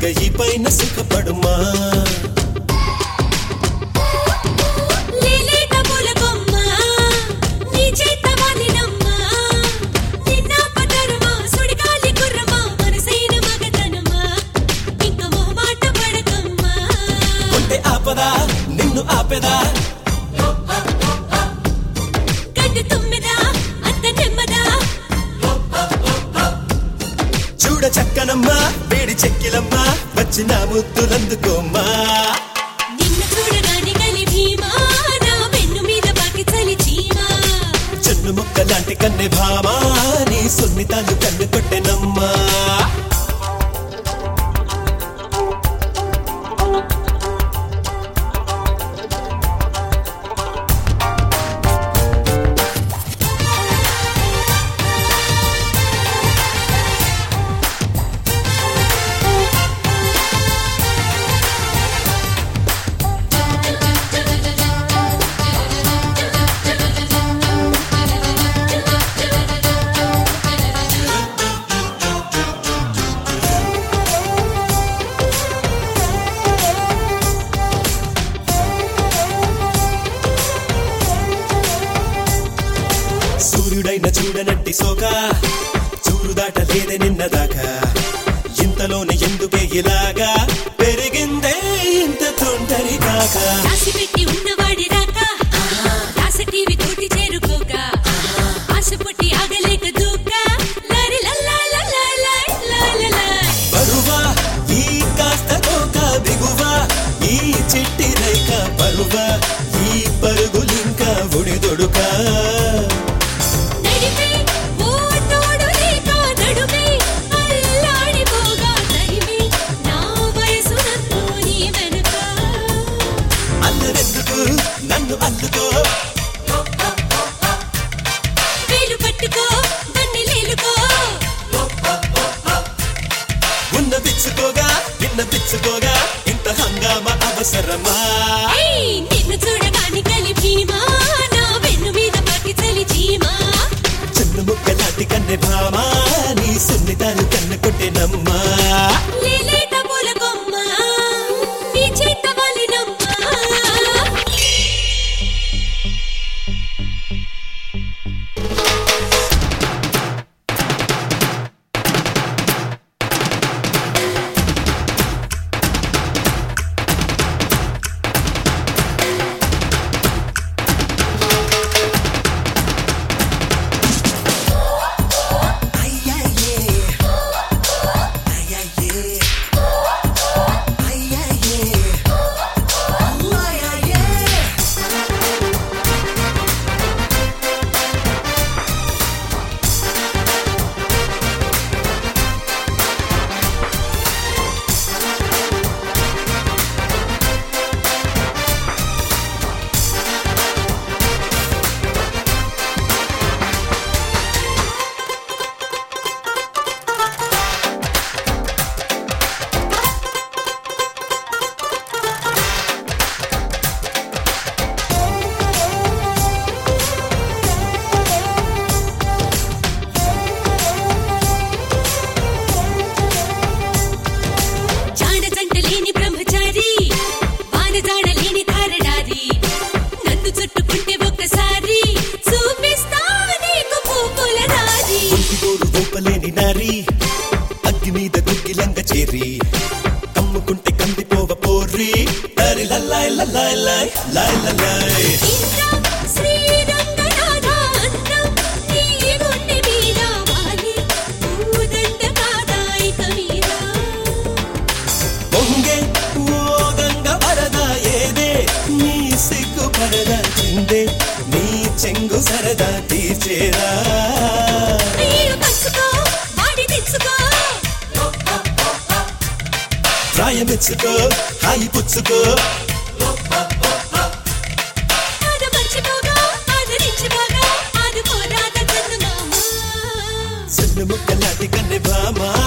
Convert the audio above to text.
ఈ పైన సుఖపడుమా లేలేత పూలకొమ్మ, నీ చేత వాలినమ్మా. నిన్న పదరమా, సుడిగాలి గుర్రమా, మనసైన మగతనమా. ఇంక మొహమాట పడకమ్మా. కొంటే ఆపదా నిన్ను ఆపెదా గడ్డు తుమ్మెదా, అంత నెమ్మదా. చూడ చక్కనమ్మా వేడి చెక్కిలమ్మా వచ్చిన ముద్దులందుకోమ్మా నిన్ను చూడగానే గలి భీమా, నా వెన్ను మీద పాకి చలి చీమా. చెన్ను ముక్క లాంటి కన్నె భామా నీ సున్నితాలు కన్ను కొట్టెనమ్మా సూర్యుడైన చూడనట్టి సోక చూరు దాట లేదే నిన్నదాకా ఇంతలోనే ఎందుకే ఇలాగా పెరిగిందే ఇంత తొంటరి కాక రాసి పెట్టి ఉన్నవాడి రాక రాసి టీవీ తోటి చేరుకోక ఆశ పుట్టి ఆగలేక దూక లారి లల్లా లల్లా లాయ్ లాయ్ లాయ్. బరువా ఈ కాస్త కోక దిగువా ఈ చిట్టి రైక పరువా ఈ పరుగులింకా ఉడిదొడుకా నడిపే ఓ తోడు లేక నడుమే అల్లాడిపోగా తరిమి నా వయసు నన్ను నీ వెనుక అల్లరెందుకు నన్ను అల్లుకో వేలు పట్టుకో దాన్ని లేలుకో ఉన్న పిచ్చుకోగా నిన్న పిచ్చుకోగా ఇంత హంగామా అవసరమా ఏయ్, నిన్ను చూడగాని కలి భీమా నా వెన్ను మీద పాకి చలి చీమా చిన్న ముక్కలాంటి కన్నె భామా నీ సున్నితాలు కన్ను కొట్టెనమ్మా లేలేత పూలకొమ్మ, నీ చేత వాలినమ్మా. జాడ జంట లేని బ్రహ్మచారి వాన జాడ లేని ధారడారి నన్ను చుట్టుకుంటే ఒక్కసారి చూపిస్తా నీకు పూపుల దారి ఒంటిగోరు ఊపలేని నారి అగ్గి మీద గుగ్గిలంగ చేరి కమ్ముకుంటే కందిపోవ పోర్రి దారి లల్లాయ్ లల్లాయ్ లాయ్ లాయ్ లల్లాయ్ ఇంద్రం శ్రీరంగనాథ అందం నీ గుండె మీద వాలి పూదండ కాదాయిక మీద పొంగే ఓ గంగ వరద ఏదే నీ సిగ్గు పరద చిందే నీ చెంగు సరదా తీర్చేరా నీరు పచ్చుకో వాడి తెచ్చుకో ప్రాయమెచ్చుకో హాయి పుచ్చుకో అది మర్చిపోగా ఆదరించిపోగా ఆదుకోరాద చందమామ చిన్న ముక్కలాంటి కన్నె భామా